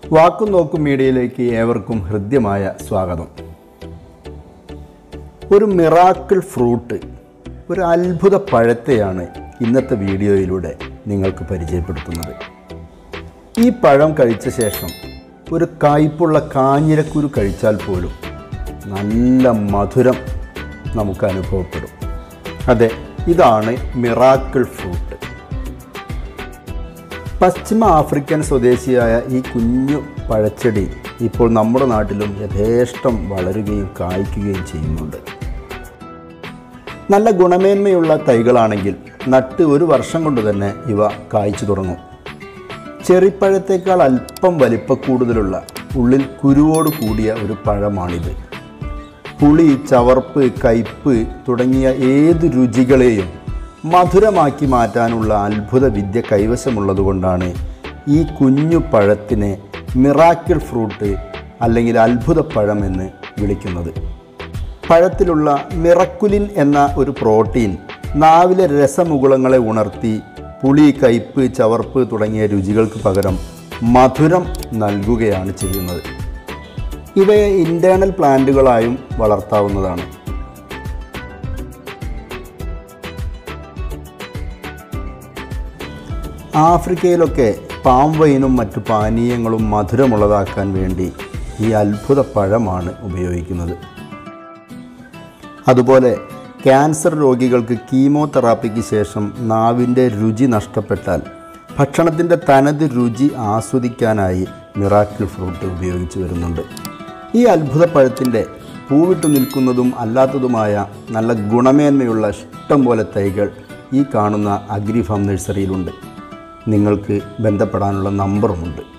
വാക്കും നോക്കും മീഡിയയിലേക്ക് ഏവർക്കും ഹൃദ്യമായ സ്വാഗതം ഒരു മിറാക്കിൾ ഫ്രൂട്ട് ഒരു അത്ഭുത പഴത്തെയാണ് ഇന്നത്തെ വീഡിയോയിലൂടെ നിങ്ങൾക്ക് പരിചയപ്പെടുത്തുന്നത് ഈ പഴം കഴിച്ച ശേഷം ഒരു കായ്പുള്ള കാഞ്ഞിരക്കുരു കഴിച്ചാൽ പോലും നല്ല മധുരം നമുക്ക് അനുഭവപ്പെടും അതെ ഇതാണ് മിറാക്കിൾ ഫ്രൂട്ട് പശ്ചിമ ആഫ്രിക്കൻ സ്വദേശിയായ ഈ കുഞ്ഞു പഴച്ചെടി ഇപ്പോൾ നമ്മുടെ നാട്ടിലും യഥേഷ്ടം വളരുകയും കായ്ക്കുകയും ചെയ്യുന്നുണ്ട് നല്ല ഗുണമേന്മയുള്ള തൈകളാണെങ്കിൽ നട്ട് ഒരു വർഷം കൊണ്ട് തന്നെ ഇവ കായ്ച്ചു തുടങ്ങും ചെറിപ്പഴത്തേക്കാൾ അല്പം വലിപ്പക്കൂടുതലുള്ള ഉള്ളിൽ കുരുവോട് കൂടിയ ഒരു പഴമാണിത് പുളി ചവർപ്പ് കയ്പ് തുടങ്ങിയ ഏത് രുചികളെയും മധുരമാക്കി മാറ്റാനുള്ള അത്ഭുത വിദ്യ കൈവശമുള്ളതുകൊണ്ടാണ് ഈ കുഞ്ഞു പഴത്തിനെ മിറാക്കിൾ ഫ്രൂട്ട് അല്ലെങ്കിൽ അത്ഭുത പഴം എന്ന് വിളിക്കുന്നത് പഴത്തിലുള്ള മിറക്കുലിൻ എന്ന ഒരു പ്രോട്ടീൻ നാവിലെ രസമുകുളങ്ങളെ ഉണർത്തി പുളി കയ്പ് ചവർപ്പ് തുടങ്ങിയ രുചികൾക്ക് പകരം മധുരം നൽകുകയാണ് ചെയ്യുന്നത് ഇവയെ ഇൻറ്റേർണൽ പ്ലാന്റുകളായും വളർത്താവുന്നതാണ് ആഫ്രിക്കയിലൊക്കെ പാം വൈനും മറ്റു പാനീയങ്ങളും മധുരമുള്ളതാക്കാൻ വേണ്ടി ഈ അത്ഭുത പഴമാണ് ഉപയോഗിക്കുന്നത് അതുപോലെ ക്യാൻസർ രോഗികൾക്ക് കീമോതെറാപ്പിക്ക് ശേഷം നാവിൻ്റെ രുചി നഷ്ടപ്പെട്ടാൽ ഭക്ഷണത്തിൻ്റെ തനത് രുചി ആസ്വദിക്കാനായി മിറാക്കിൾ ഫ്രൂട്ട് ഉപയോഗിച്ച് വരുന്നുണ്ട് ഈ അത്ഭുത പഴത്തിൻ്റെ പൂവിട്ടു നിൽക്കുന്നതും അല്ലാത്തതുമായ നല്ല ഗുണമേന്മയുള്ള ഇഷ്ടം പോലെ തൈകൾ ഈ കാണുന്ന അഗ്രി ഫാം നഴ്സറിയിലുണ്ട് നിങ്ങൾക്ക് ബന്ധപ്പെടാനുള്ള നമ്പറുമുണ്ട്